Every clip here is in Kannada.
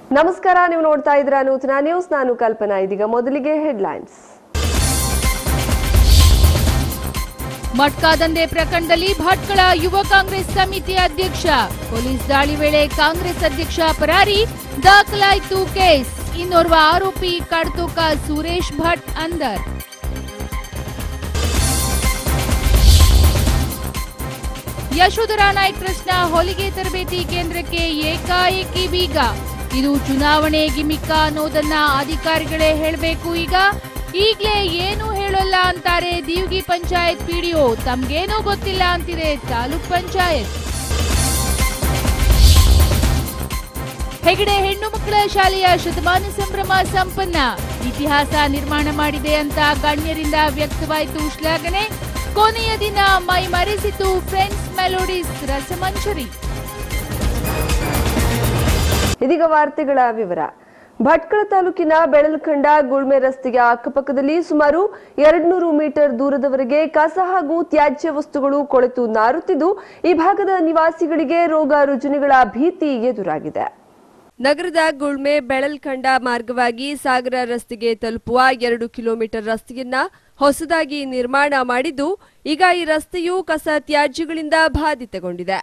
ನಮಸ್ಕಾರ ನೀವು ನೋಡ್ತಾ ಇದ್ದೀರಾ ನೂತನ ನ್ಯೂಸ್ ನಾನು ಕಲ್ಪನಾ ಇದೀಗ ಮೊದಲಿಗೆ ಹೆಡ್ಲೈನ್ಸ್ ಮಟ್ಕಾ ದಂಧೆ ಪ್ರಕರಣದಲ್ಲಿ ಭಟ್ಕಳ ಯುವ ಕಾಂಗ್ರೆಸ್ ಸಮಿತಿ ಅಧ್ಯಕ್ಷ ಪೊಲೀಸ್ ದಾಳಿ ವೇಳೆ ಕಾಂಗ್ರೆಸ್ ಅಧ್ಯಕ್ಷ ಪರಾರಿ ದಾಖಲಾಯಿತು ಕೇಸ್ ಇನ್ನೋರ್ವ ಆರೋಪಿ ಕಡ್ತೂಕ ಸುರೇಶ್ ಭಟ್ ಅಂದರ್ ಯಶೋಧರಾ ನಾಯ್ಕ್ ಟ್ರಸ್ಟ್ನ ಹೊಲಿಗೆ ತರಬೇತಿ ಕೇಂದ್ರಕ್ಕೆ ಏಕಾಏಕಿ ಬೀಗ ಇದು ಚುನಾವಣೆ ಗಿಮಿಕ್ಕ ಅನ್ನೋದನ್ನ ಅಧಿಕಾರಿಗಳೇ ಹೇಳಬೇಕು ಈಗ ಈಗ್ಲೇ ಏನು ಹೇಳೋಲ್ಲ ಅಂತಾರೆ ದೀವ್ಗಿ ಪಂಚಾಯತ್ ಪಿಡಿಒ ತಮ್ಗೇನೂ ಗೊತ್ತಿಲ್ಲ ಅಂತಿದೆ ತಾಲೂಕ್ ಪಂಚಾಯತ್ ಹೆಗಡೆ ಹೆಣ್ಣು ಮಕ್ಕಳ ಶಾಲೆಯ ಶತಮಾನ ಸಂಭ್ರಮ ಸಂಪನ್ನ ಇತಿಹಾಸ ನಿರ್ಮಾಣ ಮಾಡಿದೆ ಅಂತ ಗಣ್ಯರಿಂದ ವ್ಯಕ್ತವಾಯಿತು ಶ್ಲಾಘನೆ ಕೊನೆಯ ದಿನ ಮೈ ಮರೆಸಿತು ಫ್ರೆಂಡ್ಸ್ ಮೆಲೋಡಿಸ್ ರಸಮಂಜರಿ ಇದೀಗ ವಾರ್ತೆಗಳ ವಿವರ ಭಟ್ಕಳ ತಾಲೂಕಿನ ಬೆಳಲ್ಖಂಡ ಗುಳ್ಮೆ ರಸ್ತೆಯ ಅಕ್ಕಪಕ್ಕದಲ್ಲಿ ಸುಮಾರು ಎರಡ್ನೂರು ಮೀಟರ್ ದೂರದವರೆಗೆ ಕಸ ಹಾಗೂ ತ್ಯಾಜ್ಯ ವಸ್ತುಗಳು ಕೊಳೆತು ನಾರುತ್ತಿದ್ದು ಈ ಭಾಗದ ನಿವಾಸಿಗಳಿಗೆ ರೋಗ ರುಜಿನಗಳ ಭೀತಿ ಎದುರಾಗಿದೆ ನಗರದ ಗುಳ್ಮೆ ಬೆಳಲ್ಖಂಡ ಮಾರ್ಗವಾಗಿ ಸಾಗರ ರಸ್ತೆಗೆ ತಲುಪುವ ಎರಡು ಕಿಲೋಮೀಟರ್ ರಸ್ತೆಯನ್ನ ಹೊಸದಾಗಿ ನಿರ್ಮಾಣ ಮಾಡಿದ್ದು ಈಗ ಈ ರಸ್ತೆಯು ಕಸ ತ್ಯಾಜ್ಯಗಳಿಂದ ಬಾಧಿತಗೊಂಡಿದೆ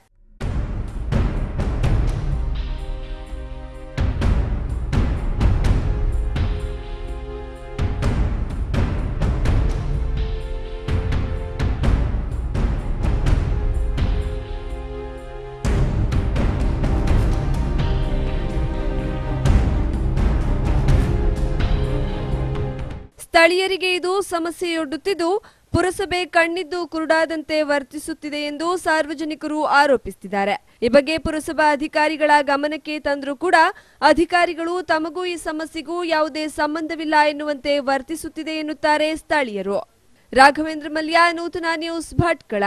ಸ್ಥಳೀಯರಿಗೆ ಇದು ಸಮಸ್ಯೆಯೊಡ್ಡುತ್ತಿದ್ದು ಪುರಸಭೆ ಕಣ್ಣಿದ್ದು ಕುರುಡಾದಂತೆ ವರ್ತಿಸುತ್ತಿದೆ ಎಂದು ಸಾರ್ವಜನಿಕರು ಆರೋಪಿಸುತ್ತಿದ್ದಾರೆ ಈ ಬಗ್ಗೆ ಪುರಸಭಾ ಅಧಿಕಾರಿಗಳ ಗಮನಕ್ಕೆ ತಂದರೂ ಕೂಡ ಅಧಿಕಾರಿಗಳು ತಮಗೂ ಈ ಸಮಸ್ಯೆಗೂ ಯಾವುದೇ ಸಂಬಂಧವಿಲ್ಲ ಎನ್ನುವಂತೆ ವರ್ತಿಸುತ್ತಿದೆ ಎನ್ನುತ್ತಾರೆ ಸ್ಥಳೀಯರು ರಾಘವೇಂದ್ರ ಮಲ್ಯ ನೂತನ ನ್ಯೂಸ್ ಭಟ್ಕಳ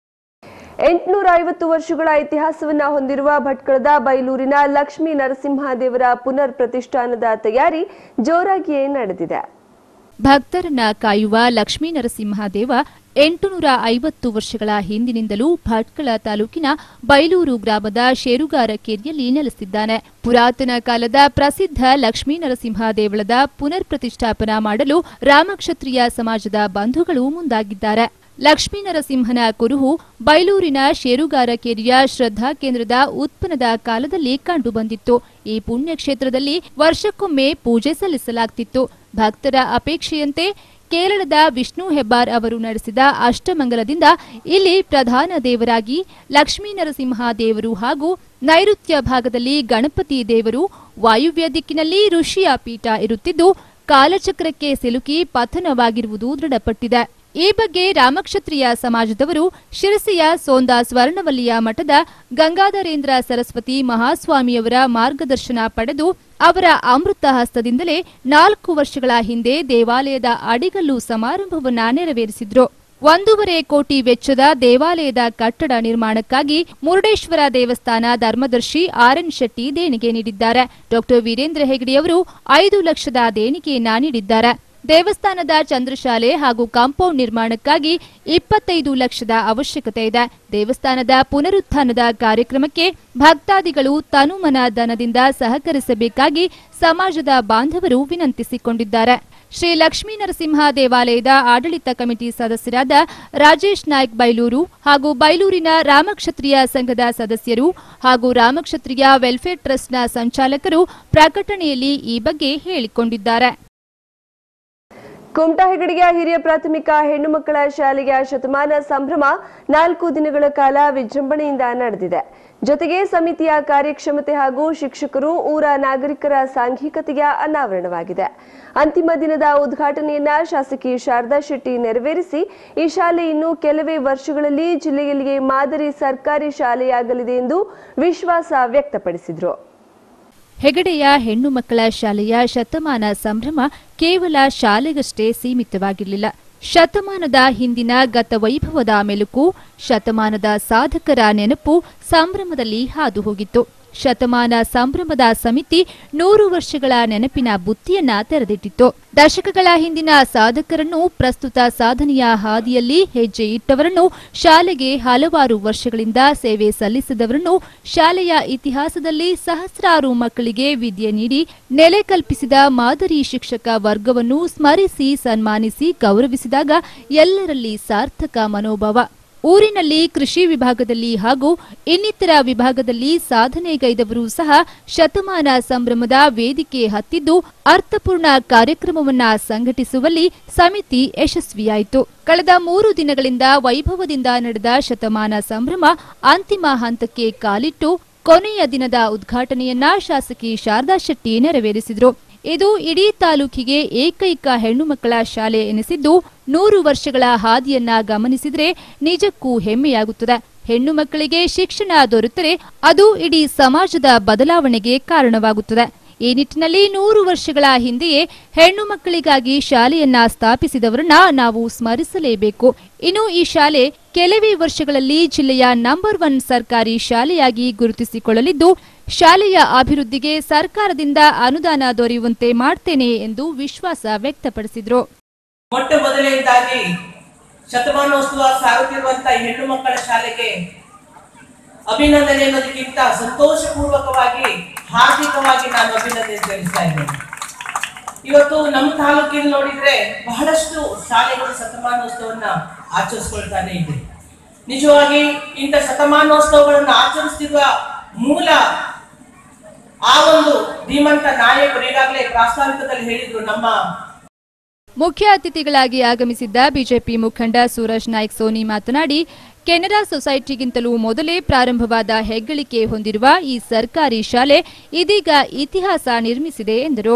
ಎಂಟುನೂರ ಐವತ್ತು ವರ್ಷಗಳ ಇತಿಹಾಸವನ್ನ ಹೊಂದಿರುವ ಭಟ್ಕಳದ ಬೈಲೂರಿನ ಲಕ್ಷ್ಮೀ ನರಸಿಂಹದೇವರ ಪುನರ್ ಪ್ರತಿಷ್ಠಾನದ ತಯಾರಿ ಜೋರಾಗಿಯೇ ನಡೆದಿದೆ ಭಕ್ತರನ್ನ ಕಾಯುವ ಲಕ್ಷ್ಮೀ ನರಸಿಂಹದೇವ ಎಂಟುನೂರ ಐವತ್ತು ವರ್ಷಗಳ ಹಿಂದಿನಿಂದಲೂ ಭಟ್ಕಳ ತಾಲೂಕಿನ ಬೈಲೂರು ಗ್ರಾಮದ ಶೇರುಗಾರ ಕೇರಿಯಲ್ಲಿ ನೆಲೆಸಿದ್ದಾನೆ ಪುರಾತನ ಕಾಲದ ಪ್ರಸಿದ್ಧ ಲಕ್ಷ್ಮೀ ನರಸಿಂಹ ದೇವಳದ ಪುನರ್ ಪ್ರತಿಷ್ಠಾಪನಾ ಮಾಡಲು ರಾಮಕ್ಷತ್ರಿಯ ಸಮಾಜದ ಬಂಧುಗಳು ಮುಂದಾಗಿದ್ದಾರೆ ಲಕ್ಷ್ಮೀ ನರಸಿಂಹನ ಕುರುಹು ಬೈಲೂರಿನ ಶೇರುಗಾರ ಕೇರಿಯ ಶ್ರದ್ಧಾ ಕೇಂದ್ರದ ಉತ್ಪನ್ನದ ಕಾಲದಲ್ಲಿ ಕಂಡುಬಂದಿತ್ತು ಈ ಪುಣ್ಯಕ್ಷೇತ್ರದಲ್ಲಿ ವರ್ಷಕ್ಕೊಮ್ಮೆ ಪೂಜೆ ಸಲ್ಲಿಸಲಾಗ್ತಿತ್ತು ಭಕ್ತರ ಅಪೇಕ್ಷೆಯಂತೆ ಕೇರಳದ ವಿಷ್ಣು ಹೆಬ್ಬಾರ್ ಅವರು ನಡೆಸಿದ ಅಷ್ಟಮಂಗಲದಿಂದ ಇಲ್ಲಿ ಪ್ರಧಾನ ದೇವರಾಗಿ ಲಕ್ಷ್ಮೀ ನರಸಿಂಹ ದೇವರು ಹಾಗೂ ನೈಋತ್ಯ ಭಾಗದಲ್ಲಿ ಗಣಪತಿ ದೇವರು ವಾಯುವ್ಯ ದಿಕ್ಕಿನಲ್ಲಿ ಋಷಿಯ ಪೀಠ ಇರುತ್ತಿದ್ದು ಕಾಲಚಕ್ರಕ್ಕೆ ಸಿಲುಕಿ ಪತನವಾಗಿರುವುದು ದೃಢಪಟ್ಟಿದೆ ಈ ಬಗ್ಗೆ ರಾಮಕ್ಷತ್ರಿಯ ಸಮಾಜದವರು ಶಿರಸಿಯ ಸೋಂದಾ ಸ್ವರ್ಣವಲ್ಲಿಯ ಮಠದ ಗಂಗಾಧರೇಂದ್ರ ಸರಸ್ವತಿ ಮಹಾಸ್ವಾಮಿಯವರ ಮಾರ್ಗದರ್ಶನ ಪಡೆದು ಅವರ ಅಮೃತ ಹಸ್ತದಿಂದಲೇ ನಾಲ್ಕು ವರ್ಷಗಳ ಹಿಂದೆ ದೇವಾಲಯದ ಅಡಿಗಲ್ಲು ಸಮಾರಂಭವನ್ನ ನೆರವೇರಿಸಿದ್ರು ಒಂದೂವರೆ ಕೋಟಿ ವೆಚ್ಚದ ದೇವಾಲಯದ ಕಟ್ಟಡ ನಿರ್ಮಾಣಕ್ಕಾಗಿ ಮುರುಡೇಶ್ವರ ದೇವಸ್ಥಾನ ಧರ್ಮದರ್ಶಿ ಆರ್ ಎನ್ ಶೆಟ್ಟಿ ದೇಣಿಗೆ ನೀಡಿದ್ದಾರೆ ಡಾಕ್ಟರ್ ವೀರೇಂದ್ರ ಹೆಗಡೆಯವರು ಐದು ಲಕ್ಷದ ದೇಣಿಗೆಯನ್ನ ನೀಡಿದ್ದಾರೆ ದೇವಸ್ಥಾನದ ಚಂದ್ರಶಾಲೆ ಹಾಗೂ ಕಾಂಪೌಂಡ್ ನಿರ್ಮಾಣಕ್ಕಾಗಿ ಇಪ್ಪತ್ತೈದು ಲಕ್ಷದ ಅವಶ್ಯಕತೆ ಇದೆ ದೇವಸ್ಥಾನದ ಪುನರುತ್ಥಾನದ ಕಾರ್ಯಕ್ರಮಕ್ಕೆ ಭಕ್ತಾದಿಗಳು ತನುಮನ ಧನದಿಂದ ಸಹಕರಿಸಬೇಕಾಗಿ ಸಮಾಜದ ಬಾಂಧವರು ವಿನಂತಿಸಿಕೊಂಡಿದ್ದಾರೆ ಶ್ರೀ ಲಕ್ಷ್ಮೀ ನರಸಿಂಹ ದೇವಾಲಯದ ಆಡಳಿತ ಕಮಿಟಿ ಸದಸ್ಯರಾದ ರಾಜೇಶ್ ನಾಯ್ಕ್ ಬೈಲೂರು ಹಾಗೂ ಬೈಲೂರಿನ ರಾಮಕ್ಷತ್ರಿಯ ಸಂಘದ ಸದಸ್ಯರು ಹಾಗೂ ರಾಮಕ್ಷತ್ರಿಯ ವೆಲ್ಫೇರ್ ಟ್ರಸ್ಟ್ನ ಸಂಚಾಲಕರು ಪ್ರಕಟಣೆಯಲ್ಲಿ ಈ ಬಗ್ಗೆ ಹೇಳಿಕೊಂಡಿದ್ದಾರೆ ಕುಮಟಾ ಹೆಗಡಿಯ ಹಿರಿಯ ಪ್ರಾಥಮಿಕ ಹೆಣ್ಣು ಮಕ್ಕಳ ಶಾಲೆಯ ಶತಮಾನ ಸಂಭ್ರಮ ನಾಲ್ಕು ದಿನಗಳ ಕಾಲ ವಿಜೃಂಭಣೆಯಿಂದ ನಡೆದಿದೆ ಜೊತೆಗೆ ಸಮಿತಿಯ ಕಾರ್ಯಕ್ಷಮತೆ ಹಾಗೂ ಶಿಕ್ಷಕರು ಊರ ನಾಗರಿಕರ ಸಾಂಘಿಕತೆಯ ಅನಾವರಣವಾಗಿದೆ ಅಂತಿಮ ದಿನದ ಉದ್ಘಾಟನೆಯನ್ನ ಶಾಸಕಿ ಶಾರದಾ ಶೆಟ್ಟಿ ನೆರವೇರಿಸಿ ಈ ಶಾಲೆ ಇನ್ನು ಕೆಲವೇ ವರ್ಷಗಳಲ್ಲಿ ಜಿಲ್ಲೆಯಲ್ಲಿಯೇ ಮಾದರಿ ಸರ್ಕಾರಿ ಶಾಲೆಯಾಗಲಿದೆ ಎಂದು ವಿಶ್ವಾಸ ವ್ಯಕ್ತಪಡಿಸಿದರು ಹೆಗಡೆಯ ಹೆಣ್ಣು ಮಕ್ಕಳ ಶಾಲೆಯ ಶತಮಾನ ಸಂಭ್ರಮ ಕೇವಲ ಶಾಲೆಗಷ್ಟೇ ಸೀಮಿತವಾಗಿರಲಿಲ್ಲ ಶತಮಾನದ ಹಿಂದಿನ ಗತವೈಭವದ ಮೆಲುಕು ಶತಮಾನದ ಸಾಧಕರ ನೆನಪು ಸಂಭ್ರಮದಲ್ಲಿ ಹಾದು ಹೋಗಿತ್ತು ಶತಮಾನ ಸಂಭ್ರಮದ ಸಮಿತಿ ನೂರು ವರ್ಷಗಳ ನೆನಪಿನ ಬುತ್ತಿಯನ್ನ ತೆರೆದಿಟ್ಟಿತ್ತು ದಶಕಗಳ ಹಿಂದಿನ ಸಾಧಕರನ್ನು ಪ್ರಸ್ತುತ ಸಾಧನೆಯ ಹಾದಿಯಲ್ಲಿ ಹೆಜ್ಜೆ ಇಟ್ಟವರನ್ನು ಶಾಲೆಗೆ ಹಲವಾರು ವರ್ಷಗಳಿಂದ ಸೇವೆ ಸಲ್ಲಿಸಿದವರನ್ನು ಶಾಲೆಯ ಇತಿಹಾಸದಲ್ಲಿ ಸಹಸ್ರಾರು ಮಕ್ಕಳಿಗೆ ವಿದ್ಯೆ ನೀಡಿ ನೆಲೆ ಕಲ್ಪಿಸಿದ ಮಾದರಿ ಶಿಕ್ಷಕ ವರ್ಗವನ್ನು ಸ್ಮರಿಸಿ ಸನ್ಮಾನಿಸಿ ಗೌರವಿಸಿದಾಗ ಎಲ್ಲರಲ್ಲಿ ಸಾರ್ಥಕ ಮನೋಭಾವ ಊರಿನಲ್ಲಿ ಕೃಷಿ ವಿಭಾಗದಲ್ಲಿ ಹಾಗೂ ಇನ್ನಿತರ ವಿಭಾಗದಲ್ಲಿ ಸಾಧನೆಗೈದವರು ಸಹ ಶತಮಾನ ಸಂಭ್ರಮದ ವೇದಿಕೆ ಹತ್ತಿದ್ದು ಅರ್ಥಪೂರ್ಣ ಕಾರ್ಯಕ್ರಮವನ್ನ ಸಂಘಟಿಸುವಲ್ಲಿ ಸಮಿತಿ ಯಶಸ್ವಿಯಾಯಿತು ಕಳೆದ ಮೂರು ದಿನಗಳಿಂದ ವೈಭವದಿಂದ ನಡೆದ ಶತಮಾನ ಸಂಭ್ರಮ ಅಂತಿಮ ಹಂತಕ್ಕೆ ಕಾಲಿಟ್ಟು ಕೊನೆಯ ದಿನದ ಉದ್ಘಾಟನೆಯನ್ನ ಶಾಸಕಿ ಶಾರದಾ ಶೆಟ್ಟಿ ನೆರವೇರಿಸಿದರು ಇದು ಇಡೀ ತಾಲೂಕಿಗೆ ಏಕೈಕ ಹೆಣ್ಣು ಮಕ್ಕಳ ಶಾಲೆ ಎನಿಸಿದ್ದು ನೂರು ವರ್ಷಗಳ ಹಾದಿಯನ್ನ ಗಮನಿಸಿದ್ರೆ ನಿಜಕ್ಕೂ ಹೆಮ್ಮೆಯಾಗುತ್ತದೆ ಹೆಣ್ಣು ಮಕ್ಕಳಿಗೆ ಶಿಕ್ಷಣ ದೊರೆತರೆ ಅದು ಇಡೀ ಸಮಾಜದ ಬದಲಾವಣೆಗೆ ಕಾರಣವಾಗುತ್ತದೆ ಈ ನಿಟ್ಟಿನಲ್ಲಿ ನೂರು ವರ್ಷಗಳ ಹಿಂದೆಯೇ ಹೆಣ್ಣು ಮಕ್ಕಳಿಗಾಗಿ ಶಾಲೆಯನ್ನ ಸ್ಥಾಪಿಸಿದವರನ್ನ ನಾವು ಸ್ಮರಿಸಲೇಬೇಕು ಇನ್ನು ಈ ಶಾಲೆ ಕೆಲವೇ ವರ್ಷಗಳಲ್ಲಿ ಜಿಲ್ಲೆಯ ನಂಬರ್ ಒನ್ ಸರ್ಕಾರಿ ಶಾಲೆಯಾಗಿ ಗುರುತಿಸಿಕೊಳ್ಳಲಿದ್ದು ಶಾಲೆಯ ಅಭಿವೃದ್ಧಿಗೆ ಸರ್ಕಾರದಿಂದ ಅನುದಾನ ದೊರೆಯುವಂತೆ ಮಾಡ್ತೇನೆ ಎಂದು ವಿಶ್ವಾಸ ವ್ಯಕ್ತಪಡಿಸಿದರು ಮೊಟ್ಟ ಮೊದಲನೇದಾಗಿ ಶತಮಾನೋತ್ಸವ ಸಾಗುತ್ತಿರುವಂತ ಈ ಹೆಣ್ಣು ಮಕ್ಕಳ ಶಾಲೆಗೆ ಅಭಿನಂದನೆ ಅನ್ನೋದಕ್ಕಿಂತ ಸಂತೋಷಪೂರ್ವಕವಾಗಿ ಹಾರ್ದಿಕವಾಗಿ ನಾನು ಅಭಿನಂದನೆ ತಿಳಿಸ್ತಾ ಇದ್ದೇನೆ ಇವತ್ತು ನಮ್ಮ ತಾಲೂಕಿನ ನೋಡಿದ್ರೆ ಬಹಳಷ್ಟು ಶಾಲೆಗಳು ಶತಮಾನೋತ್ಸವನ್ನ ಆಚರಿಸ್ಕೊಳ್ತಾನೆ ಇದೆ ನಿಜವಾಗಿ ಇಂಥ ಶತಮಾನೋತ್ಸವಗಳನ್ನು ಆಚರಿಸ್ತಿರುವ ಮೂಲ ಆ ಒಂದು ಧೀಮಂತ ನಾಯಕರು ಈಗಾಗಲೇ ಪ್ರಾಸ್ತಾವಿಕದಲ್ಲಿ ಹೇಳಿದ್ರು ನಮ್ಮ ಮುಖ್ಯ ಅತಿಥಿಗಳಾಗಿ ಆಗಮಿಸಿದ್ದ ಬಿಜೆಪಿ ಮುಖಂಡ ಸೂರಜ್ ನಾಯ್ಕ್ ಸೋನಿ ಮಾತನಾಡಿ ಕೆನರಾ ಸೊಸೈಟಿಗಿಂತಲೂ ಮೊದಲೇ ಪ್ರಾರಂಭವಾದ ಹೆಗ್ಗಳಿಕೆ ಹೊಂದಿರುವ ಈ ಸರ್ಕಾರಿ ಶಾಲೆ ಇದೀಗ ಇತಿಹಾಸ ನಿರ್ಮಿಸಿದೆ ಎಂದರು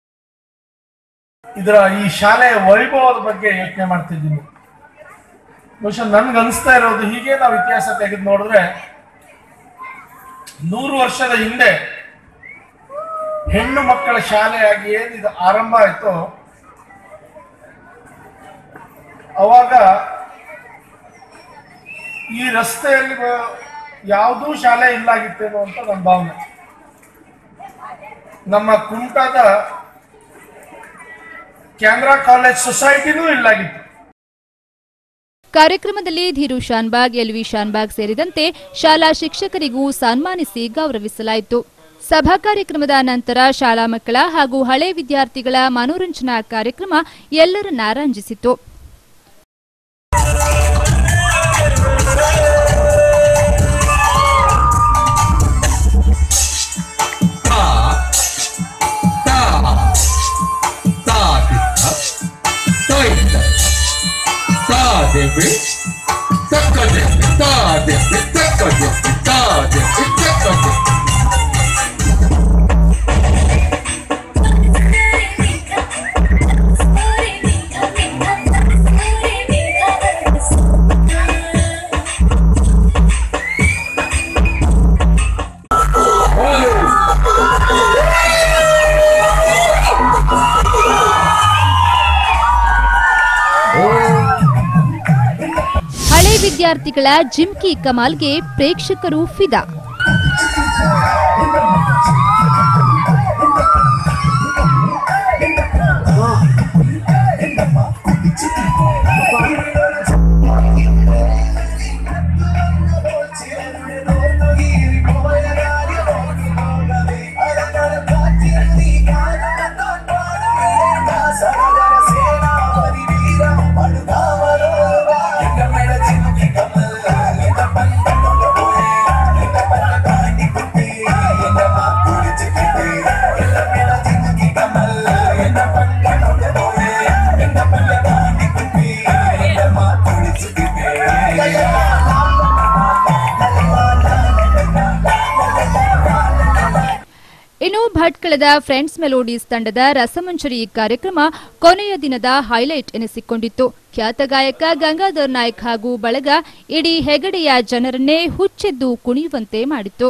ಇದರ ಈ ಶಾಲೆಯ ವೈಭವದ ಬಗ್ಗೆ ಯೋಚನೆ ಮಾಡ್ತಿದ್ದೀನಿ ಬಹುಶಃ ನನ್ಗೆ ಅನಿಸ್ತಾ ಇರೋದು ಹೀಗೆ ನಾವು ಇತಿಹಾಸ ತೆಗೆದು ನೋಡಿದ್ರೆ ನೂರು ವರ್ಷದ ಹಿಂದೆ ಹೆಣ್ಣು ಮಕ್ಕಳ ಶಾಲೆಯಾಗಿ ಏನು ಇದು ಆರಂಭ ಆಯ್ತೋ ಅವಾಗ ಈ ರಸ್ತೆಯಲ್ಲಿ ಬ- ಯಾವುದೂ ಶಾಲೆ ಇಲ್ಲಾಗಿತ್ತೇನೋ ಅಂತ ನನ್ನ ಭಾವನೆ ನಮ್ಮ ಕುಮಟಾದ ಕ್ಯಾಮ್ರಾ ಕಾಲೇಜ್ ಸೊಸೈಟಿನೂ ಇಲ್ಲಾಗಿತ್ತು ಕಾರ್ಯಕ್ರಮದಲ್ಲಿ ಧೀರು ಶಾನ್ಬಾಗ್ ಎಲ್ವಿ ಶಾನ್ಬಾಗ್ ಸೇರಿದಂತೆ ಶಾಲಾ ಶಿಕ್ಷಕರಿಗೂ ಸನ್ಮಾನಿಸಿ ಗೌರವಿಸಲಾಯಿತು ಸಭಾ ಕಾರ್ಯಕ್ರಮದ ನಂತರ ಶಾಲಾ ಮಕ್ಕಳ ಹಾಗೂ ಹಳೆ ವಿದ್ಯಾರ್ಥಿಗಳ ಮನೋರಂಜನಾ ಕಾರ್ಯಕ್ರಮ ಎಲ್ಲರನ್ನ ರಂಜಿಸಿತು ಹಳೆ ವಿದ್ಯಾರ್ಥಿಗಳ ಜಿಮ್ಕಿ ಕಮಾಲ್ಗೆ ಪ್ರೇಕ್ಷಕರು ಫಿದಾ ಇನ್ನು ಭಟ್ಕಳದ ಫ್ರೆಂಡ್ಸ್ ಮೆಲೋಡೀಸ್ ತಂಡದ ರಸಮಂಜರಿ ಕಾರ್ಯಕ್ರಮ ಕೊನೆಯ ದಿನದ ಹೈಲೈಟ್ ಎನಿಸಿಕೊಂಡಿತ್ತು ಖ್ಯಾತ ಗಾಯಕ ಗಂಗಾಧರ್ ನಾಯ್ಕ್ ಹಾಗೂ ಬಳಗ ಇಡೀ ಹೆಗಡೆಯ ಜನರನ್ನೇ ಹುಚ್ಚೆದ್ದು ಕುಣಿಯುವಂತೆ ಮಾಡಿತ್ತು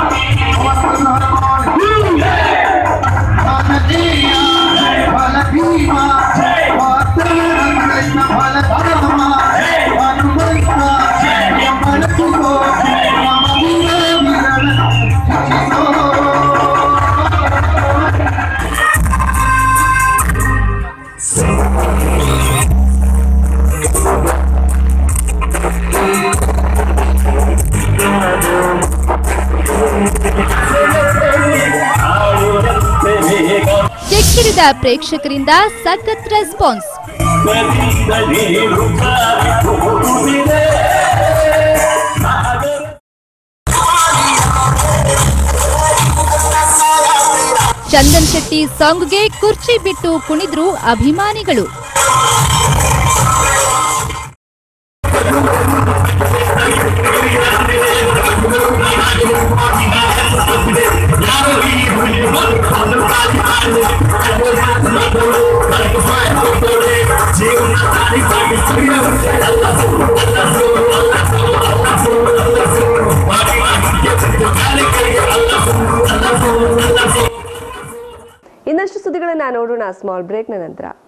Hallelujah, hallelujah. ಪ್ರೇಕ್ಷಕರಿಂದ ಸಖತ್ ರೆಸ್ಪಾನ್ಸ್ ಚಂದನ್ ಶೆಟ್ಟಿ ಸಾಂಗ್ಗೆ ಕುರ್ಚಿ ಬಿಟ್ಟು ಕುಣಿದ್ರು ಅಭಿಮಾನಿಗಳು ಇನ್ನಷ್ಟು ಸುದ್ದಿಗಳನ್ನ ನೋಡೋಣ ಸ್ಮಾಲ್ ಬ್ರೇಕ್ನ ನಂತರ